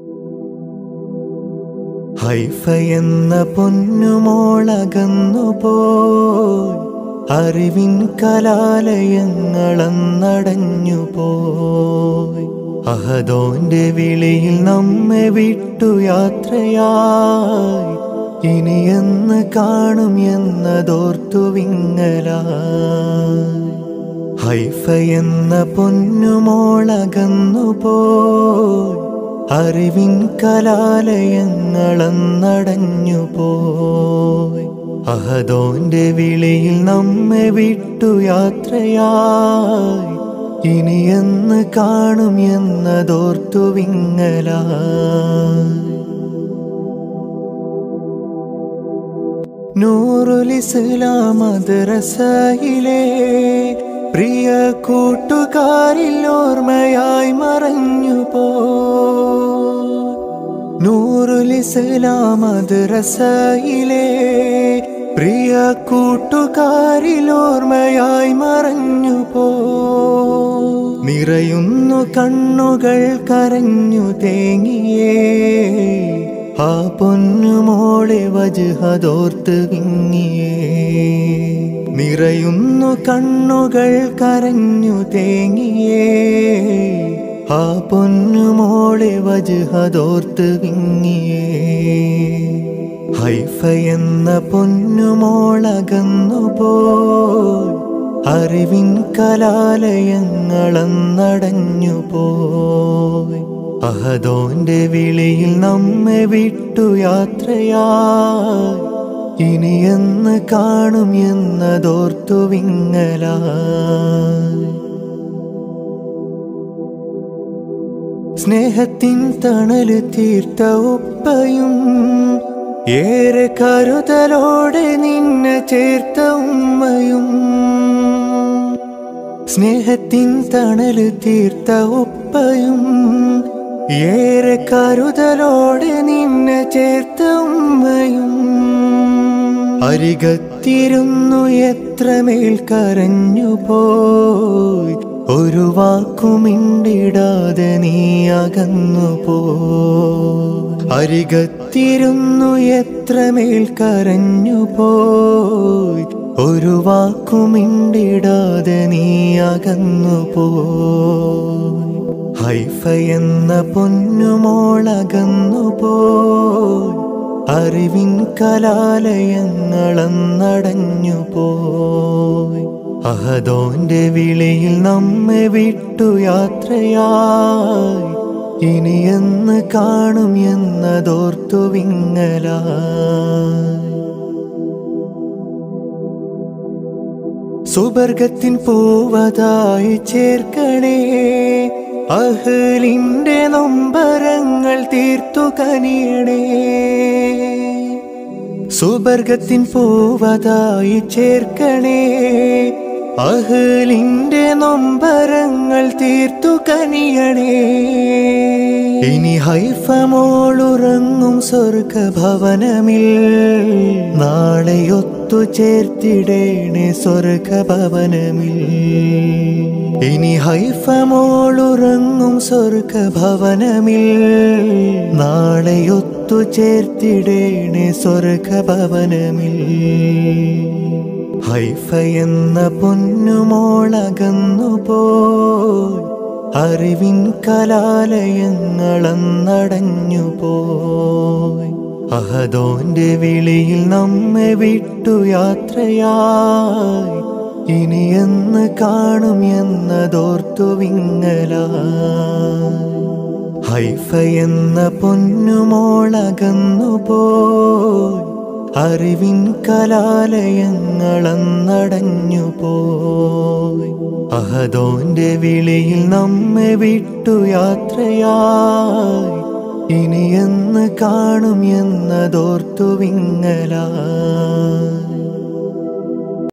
Haifa എന്ന പൊന്നുമോളകന്നു പോയി അറിവിൻ കലാലയങ്ങളന്നടഞ്ഞു പോയി അഹദോന്റെ വിളിയിൽ നമ്മെ വിട്ടു യാത്രയായി ഇനി എന്ന് കാണും എന്നതോർത്തു വിങ്ങലായി ഹൈഫ എന്ന പൊന്നുമോളകന്നു പോയി അറിവിൻ കലാലയങ്ങളന്നടഞ്ഞു പോയി അഹദോന്റെ വിളിയിൽ നമ്മെ വിട്ടു യാത്രയായി ഇനി എന്ന് കാണും എന്നതോർത്തു വിങ്ങലായി നൂറുൽ ഇസ്ലാം മദ്രസയിലെ പ്രിയ കൂട്ടുകാരിൽ ഓർമ്മയായി മറഞ്ഞു പോ നൂറുൽ ഇസ്ലാം മദ്രസയിലെ പ്രിയ കൂട്ടുകാരിൽ ഓർമ്മയായി മറഞ്ഞു പോ നിറയുന്നു കണ്ണുകൾ കരഞ്ഞു തേങ്ങിയേ ആ പൊന്നുമോളെ വജുഹതോർത്ത് വിങ്ങിയേ നിറയുന്നു കണ്ണുകൾ കരഞ്ഞു തേങ്ങിയേ ആ പൊന്നുമോളെ വജുഹതോർത്ത് വിങ്ങിയേ ഹൈഫ എന്ന പൊന്നുമോളകന്നു പോയി അറിവിൻ കലാലയങ്ങളന്നടഞ്ഞു പോയി അഹദോന്റെ വിളിയിൽ നമ്മെ വിട്ടു യാത്രയായി ഇനി എന്ന് കാണും എന്നതോർത്തു വിങ്ങലായി സ്നേഹത്തിൻ തണല് തീർത്ത ഉപ്പയും ഏറെ കരുതലോടെ നിന്നെ ചേർത്ത ഉമ്മയും സ്നേഹത്തിൻ തണല് തീർത്ത ഉപ്പയും ഏറെ കരുതലോടെ നിന്നെ ചേർത്ത ഉമ്മയും അരികത്തിരുന്നു എത്രമേൽ കരഞ്ഞു പോയി ഒരു വാക്കുമിണ്ടിടാതെ നീ അകന്നു പോ അരികത്തിരുന്നു എത്രമേൽ കരഞ്ഞു പോയി ഒരു വാക്കുമിണ്ടിടാതെ നീ അകന്നു പോ ഹൈഫ എന്ന പൊന്നുമോളകന്നു പോയി അറിവിൻ കലാലയങ്ങളന്നടഞ്ഞു പോയി അഹദോന്റെ വിളിയിൽ നമ്മെ വിട്ടു യാത്രയായി ഇനി എന്ന് കാണും എന്നതോർത്തു വിങ്ങലായി സുബർഗത്തിൻ പൂവതായി ചേർക്കണേ അഹലിന്റെ നൊമ്പരങ്ങൾ തീർത്തു കനിയണേ സുബർഗത്തിൻ പൂവതായി ചേർക്കണേ അഹലിന്റെ നൊമ്പരങ്ങൾ തീർത്തു കനിയണേ ഇനി ഹൈഫ മോളുറങ്ങും സ്വർഗഭവനമിൽ നാളെയൊത്തു ചേർത്തിടേണേ സ്വർഗഭവനമിൽ ഇനി ഹൈഫ മോളുറങ്ങും സ്വർഗഭവനമിൽ നാളെയൊത്തു ചേർത്തിടേണേ സ്വർഗഭവനമിൽ ഹൈഫ എന്ന പൊന്നുമോളകന്നു പോയി അറിവിൻ കലാലയങ്ങളന്നടഞ്ഞു പോയി അഹദോന്റെ വിളിയിൽ നമ്മെ വിട്ടു യാത്രയായി ഇനി എന്ന് കാണും എന്നതോർത്തു വിങ്ങലായി ഹൈഫ എന്ന പൊന്നുമോളകന്നു പോയി അറിവിൻ കലാലയങ്ങളന്നടഞ്ഞു പോയി അഹദോന്റെ വിളിയിൽ നമ്മെ വിട്ടു യാത്രയായി ഇനി എന്ന് കാണും എന്നതോർത്തു വിങ്ങലായി